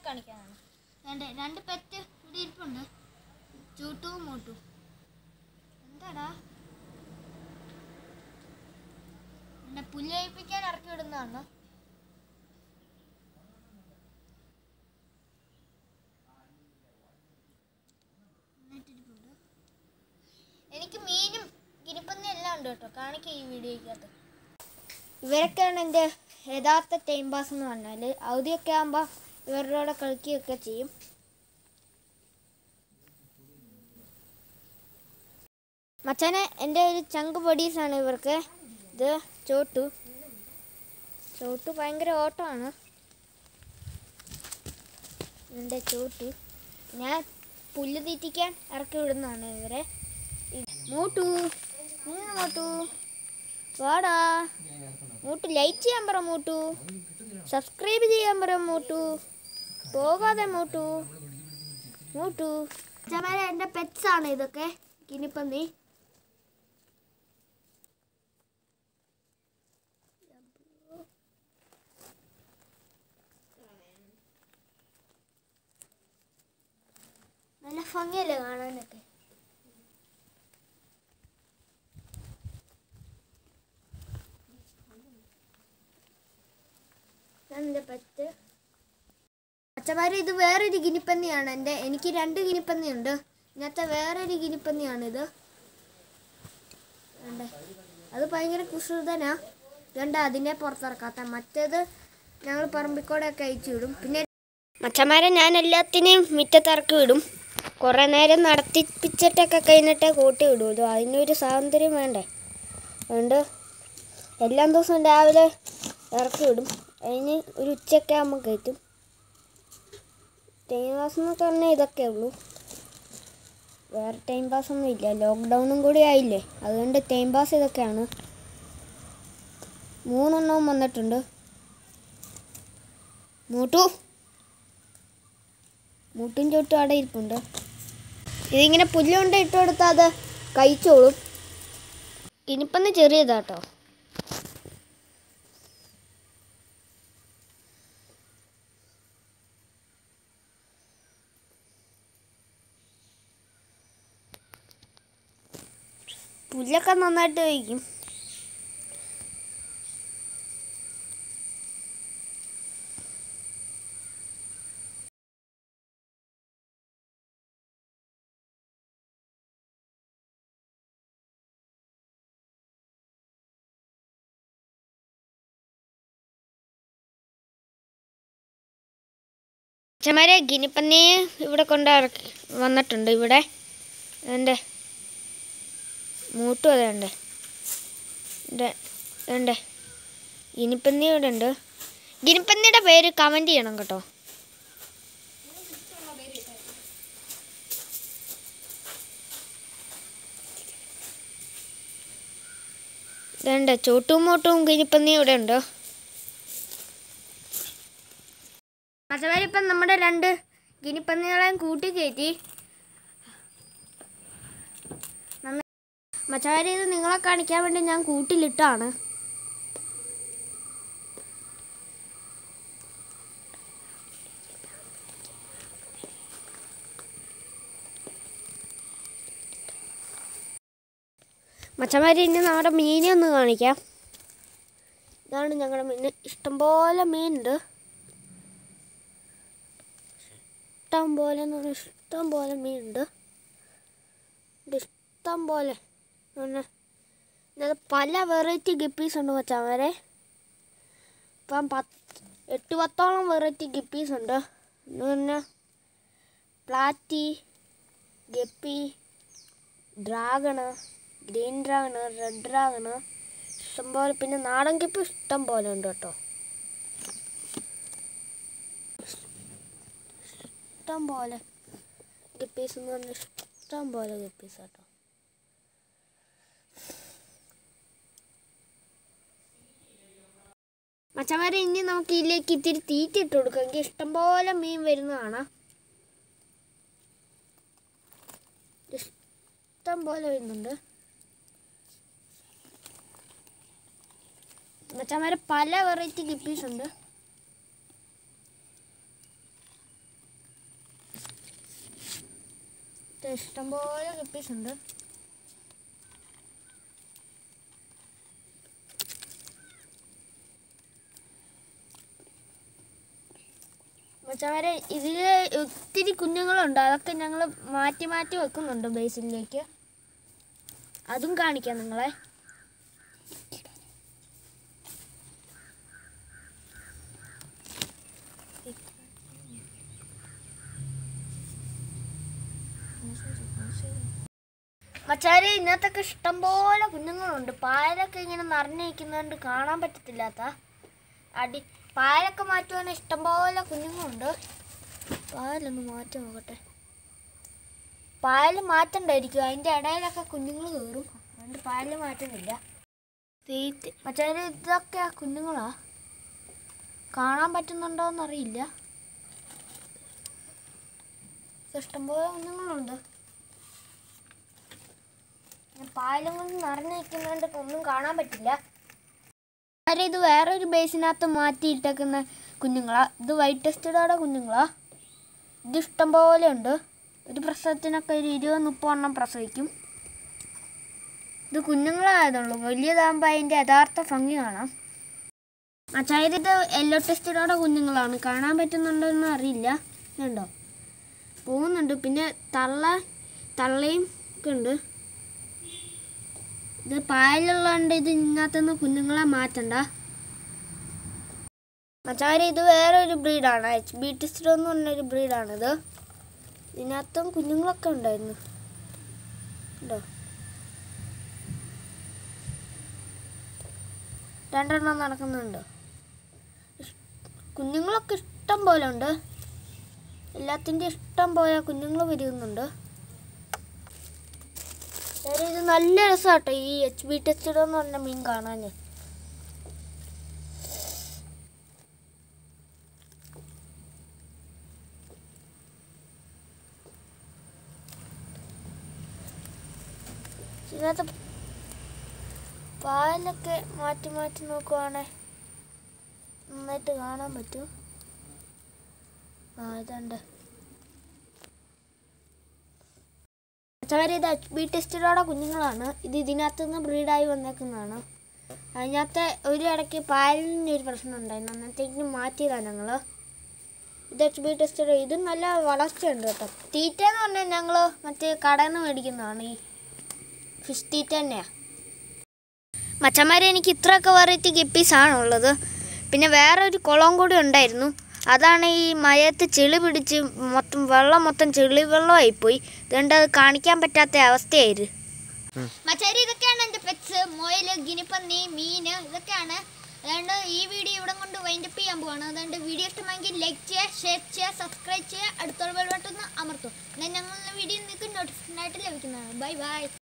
കാണിക്കാനാണ് രണ്ട് രണ്ട് പെറ്റ് ഇവിടെ ഇരിപ്പുണ്ട് ചൂട്ടുവും മൂട്ടും എന്താടാ എന്നെ പുല്ലയിപ്പിക്കാൻ ഇറക്കി വിടുന്നതാണ് നന്നായിട്ടിരിപ്പുണ്ട്. എനിക്ക് മീനും ഗിനിപ്പന്നും എല്ലാം ഉണ്ട് കേട്ടോ കാണിക്കാം ഈ വീഡിയോയ്ക്കകത്ത് ഇവരൊക്കെയാണ് എൻ്റെ യഥാർത്ഥ ടൈം പാസ് എന്ന് പറഞ്ഞാൽ അവധിയൊക്കെ ആകുമ്പോൾ ഇവരുടെ കൂടെ കളിക്കുകയൊക്കെ ചെയ്യും മച്ചാനെ എൻ്റെ ഒരു ചങ്ക് പൊടീസാണ് ഇവർക്ക് ഇത് ചോട്ടു ചോട്ടു ഭയങ്കര ഓട്ടമാണ് എൻ്റെ ചോട്ടു ഞാൻ പുല്ല് തീറ്റിക്കാൻ ഇറക്കി വിടുന്നതാണ് ഇവരെ മൂട്ടു ഉം, മൂട്ടു വാടാ മൂട്ടു ലൈക്ക് ചെയ്യാൻ പറ മൂട്ടു സബ്സ്ക്രൈബ് ചെയ്യാൻ പറ മൂട്ടു പോകാതെ മൂട്ടു മൂട്ടു ചമാരെ എൻ്റെ പെറ്റ്സ് ആണ് ഇതൊക്കെ കിനിപ്പന്നി നല്ല ഭംഗിയല്ലേ കാണാനൊക്കെ എൻ്റെ പെറ്റ് അച്ഛന്മാര് ഇത് വേറൊരു ഗിനിപ്പന്നിയാണ് എൻ്റെ എനിക്ക് രണ്ട് ഗിനിപ്പന്നിയുണ്ട് ഇങ്ങനത്തെ വേറൊരു ഗിനിപ്പന്നിയാണിത് വേണ്ടേ അത് ഭയങ്കര കുസൃതനാ വേണ്ട അതിനെ പുറത്തിറക്കാത്ത മറ്റേത് ഞങ്ങൾ പറമ്പിക്കൂടെയൊക്കെ അയച്ചു വിടും പിന്നെ മച്ചന്മാരെ ഞാൻ എല്ലാത്തിനെയും മുറ്റത്തിറക്കി വിടും കുറേ നേരം നടത്തിപ്പിച്ചിട്ടൊക്കെ കഴിഞ്ഞിട്ടേ കൂട്ടി വിടുള്ളൂ അതിനൊരു സ്വാതന്ത്ര്യം വേണ്ടേ അതുകൊണ്ട് എല്ലാ ദിവസവും രാവിലെ ഇറക്കി വിടും അതിന് ഒരു ഉച്ചയൊക്കെ ആകുമ്പോൾ കയറ്റും ടൈം പാസ് എന്നൊക്കെ പറഞ്ഞാൽ ഇതൊക്കെ ഉള്ളൂ വേറെ ടൈം പാസ് ഒന്നും ഇല്ല ലോക്ക്ഡൗണും കൂടി ആയില്ലേ അതുകൊണ്ട് ടൈം പാസ് ഇതൊക്കെയാണ് മൂന്നെണ്ണവും വന്നിട്ടുണ്ട് മൂട്ടു മൂട്ടും ചുട്ടും അവിടെ ഇരിപ്പുണ്ട് ഇതിങ്ങനെ പുല്ലുകൊണ്ട് ഇട്ട് കൊടുത്താൽ അത് കഴിച്ചോളും ഇനിപ്പൊന്ന് ചെറിയതാട്ടോ പുല്ലൊക്കെ നന്നായിട്ട് കഴിക്കും അച്ഛന്മാരെ ഗിനിപ്പന്നി ഇവിടെ കൊണ്ട് ഇറക്കി വന്നിട്ടുണ്ട് ഇവിടെ എൻ്റെ മൂട്ടും അതെ ഉണ്ട് എൻ്റെ ഉണ്ട് ഗിനിപ്പന്നി ഇവിടെ ഉണ്ട് ഗിനിപ്പന്നിയുടെ പേര് കമൻറ്റ് ചെയ്യണം കേട്ടോ ഇതുണ്ട് ചോട്ടും മോട്ടും ഗിനിപ്പന്നി ഇവിടെ ഉണ്ട് അതുവരെ ഇപ്പം നമ്മുടെ രണ്ട് ഗിനിപ്പന്നികളെയും കൂട്ടി കയറ്റി മച്ചാരി ഇത് നിങ്ങളെ കാണിക്കാൻ വേണ്ടി ഞാൻ കൂട്ടിലിട്ടാണ് മച്ചന്മാരി ഇനി നമ്മുടെ മീനെ ഒന്ന് കാണിക്കാം ഇതാണ് ഞങ്ങളുടെ മീൻ ഇഷ്ടംപോലെ മീനുണ്ട് ഇഷ്ടം പോലെ എന്ന് പറഞ്ഞാൽ ഇഷ്ടം പോലെ മീനുണ്ട് ഇത് ഇഷ്ടം പോലെ പിന്നെ ഇതിനകത്ത് പല വെറൈറ്റി ഗപ്പീസ് ഉണ്ട് മച്ചാൻ വരെ ഇപ്പം പത്ത് എട്ട് പത്തോളം വെറൈറ്റി ഗപ്പീസ് ഉണ്ട് എന്ന് പറഞ്ഞാൽ platy guppy dragon green dragon red dragon ഇഷ്ടംപോലെ പിന്നെ നാടൻ ഗപ്പി ഇഷ്ടം പോലെ ഉണ്ട് കേട്ടോ ഇഷ്ടം പോലെ ഗപ്പീസ് എന്ന് പറഞ്ഞാൽ ഇഷ്ടം പോലെ ഗപ്പീസ് കേട്ടോ മച്ചമാരെ ഇനി നമുക്ക് ഇതിലേക്ക് ഇത്തിരി തീറ്റ ഇട്ട് കൊടുക്കാം എങ്കിൽ ഇഷ്ടംപോലെ മീൻ വരുന്നതാണ് ഇഷ്ടം പോലെ വരുന്നുണ്ട് മച്ചമാരെ പല വെറൈറ്റി ഗപ്പീസ് ഉണ്ട് ഇത് ഇഷ്ടംപോലെ ഗപ്പീസ് ഉണ്ട് മച്ചവരെ ഇതിൽ ഒത്തിരി കുഞ്ഞുങ്ങളുണ്ട് അതൊക്കെ ഞങ്ങൾ മാറ്റി മാറ്റി വെക്കുന്നുണ്ട് ബേസിലേക്ക് അതും കാണിക്കാം നിങ്ങളെ മച്ചാരി ഇതിനകത്തൊക്കെ ഇഷ്ടംപോലെ കുഞ്ഞുങ്ങളുണ്ട് പായലൊക്കെ ഇങ്ങനെ നിറഞ്ഞിരിക്കുന്നതുകൊണ്ട് കാണാൻ പറ്റത്തില്ലാത്ത അടി പായലൊക്കെ മാറ്റുവാണെങ്കിൽ ഇഷ്ടംപോലെ കുഞ്ഞുങ്ങളുണ്ട് പായലൊന്ന് മാറ്റി നോക്കട്ടെ പായൽ മാറ്റണ്ടായിരിക്കും അതിൻ്റെ ഇടയിലൊക്കെ കുഞ്ഞുങ്ങൾ കയറും അതുകൊണ്ട് പായൽ മാറ്റുന്നില്ല തീറ്റ് മച്ചാരി ഇതൊക്കെ കുഞ്ഞുങ്ങളാ കാണാൻ പറ്റുന്നുണ്ടോ എന്നറിയില്ല ഇത് ഇഷ്ടംപോലെ കുഞ്ഞുങ്ങളുണ്ട് പായലും കൊണ്ട് നിറഞ്ഞു നിൽക്കുന്നതുകൊണ്ട് ഒന്നും കാണാൻ പറ്റില്ല ആരെ ഇത് വേറൊരു ബേസിനകത്ത് മാറ്റിയിട്ടേക്കുന്ന കുഞ്ഞുങ്ങളാ ഇത് വൈറ്റ് ടെസ്റ്റഡോടെ കുഞ്ഞുങ്ങളാ ഇത് ഇഷ്ടം പോലെ ഉണ്ട് ഒരു പ്രസവത്തിനൊക്കെ ഒരു ഇരുപത് മുപ്പത് എണ്ണം പ്രസവിക്കും ഇത് കുഞ്ഞുങ്ങളായതുള്ളൂ വലിയതാകുമ്പോൾ അതിൻ്റെ യഥാർത്ഥ ഭംഗി കാണാം അച്ചായത് ഇത് യെല്ലോ ടെസ്റ്റഡോടെ കുഞ്ഞുങ്ങളാണ് കാണാൻ പറ്റുന്നുണ്ടോയെന്ന് അറിയില്ല ഇതുണ്ടോ പോകുന്നുണ്ട് പിന്നെ തള്ള തള്ളയും ഒക്കെ ഉണ്ട് ഇത് പായലുള്ളതുകൊണ്ട് ഇത് ഇതിനകത്തുനിന്ന് കുഞ്ഞുങ്ങളെ മാറ്റണ്ട മച്ചാരി ഇത് വേറെ ഒരു ബ്രീഡാണ് എച്ച് ബി ടിസ്റ്റർ എന്ന് പറഞ്ഞൊരു ബ്രീഡാണിത് ഇതിനകത്തും കുഞ്ഞുങ്ങളൊക്കെ ഉണ്ടായിരുന്നു ഉണ്ടോ രണ്ടെണ്ണം നടക്കുന്നുണ്ട് ഇഷ്- കുഞ്ഞുങ്ങളൊക്കെ ഇഷ്ടം പോലെ ഉണ്ട് എല്ലാത്തിൻ്റെ ഇഷ്ടം പോലെ കുഞ്ഞുങ്ങൾ വരുന്നുണ്ട് ശരി ഇത് നല്ല രസമാട്ടോ ഈ എച്ച് ബി ടെസ്റ്റഡ് എന്ന് പറഞ്ഞ മീൻ കാണാൻ ഇതിനകത്ത് പാലൊക്കെ മാറ്റി മാറ്റി നോക്കുവാണെ നന്നായിട്ട് കാണാൻ പറ്റും ആ ഇതുണ്ട് പച്ചക്കറി ഇത് എച്ച് ബി ടെസ്റ്റിലൂടെ കുഞ്ഞുങ്ങളാണ് ഇത് ഇതിനകത്ത് നിന്ന് ബ്രീഡായി വന്നേക്കുന്നതാണ് അതിനകത്ത് ഒരു ഇടയ്ക്ക് പാലിന് ഒരു പ്രശ്നം ഉണ്ടായിരുന്നു അന്നത്തേക്ക് മാറ്റിയതാണ് ഞങ്ങൾ ഇത് എച്ച് ബി ടെസ്റ്റഡ് ഇത് നല്ല വളർച്ചയുണ്ട് കേട്ടോ തീറ്റ എന്ന് പറഞ്ഞാൽ ഞങ്ങൾ മറ്റേ കടയിൽ നിന്ന് മേടിക്കുന്നതാണ് ഈ ഫിഷ് തീറ്റ തന്നെയാണ് മച്ചന്മാരെ എനിക്ക് ഇത്രയൊക്കെ വെറൈറ്റി ഗപ്പീസ് ആണുള്ളത് പിന്നെ വേറെ ഒരു കുളം കൂടി ഉണ്ടായിരുന്നു അതാണ് ഈ മയത്ത് ചെളി പിടിച്ച് മൊത്തം വെള്ളം മൊത്തം ചെളി വെള്ളമായിപ്പോയി അതുകൊണ്ട് അത് കാണിക്കാൻ പറ്റാത്ത അവസ്ഥയായിരുന്നു മച്ചാരി ഇതൊക്കെയാണ് എൻ്റെ പെറ്റ്സ് മുയൽ ഗിനിപ്പന്നി മീന് ഇതൊക്കെയാണ് അതുകൊണ്ട് ഈ വീഡിയോ ഇവിടെ കൊണ്ട് വൈൻഡപ്പ് ചെയ്യാൻ പോവാണ് അതുകൊണ്ട് വീഡിയോ ഇഷ്ടമെങ്കിൽ ലൈക്ക് ചെയ്യുക ഷെയർ ചെയ്യുക സബ്സ്ക്രൈബ് ചെയ്യുക അടുത്തുള്ള ബെൽ ബട്ടൺ ഒന്ന് അമർത്തും എന്നാൽ ഞങ്ങളുടെ വീഡിയോ നിങ്ങൾക്ക് നോട്ടിഫിക്കേഷൻ ആയിട്ട് ലഭിക്കുന്നതാണ് ബൈ ബൈ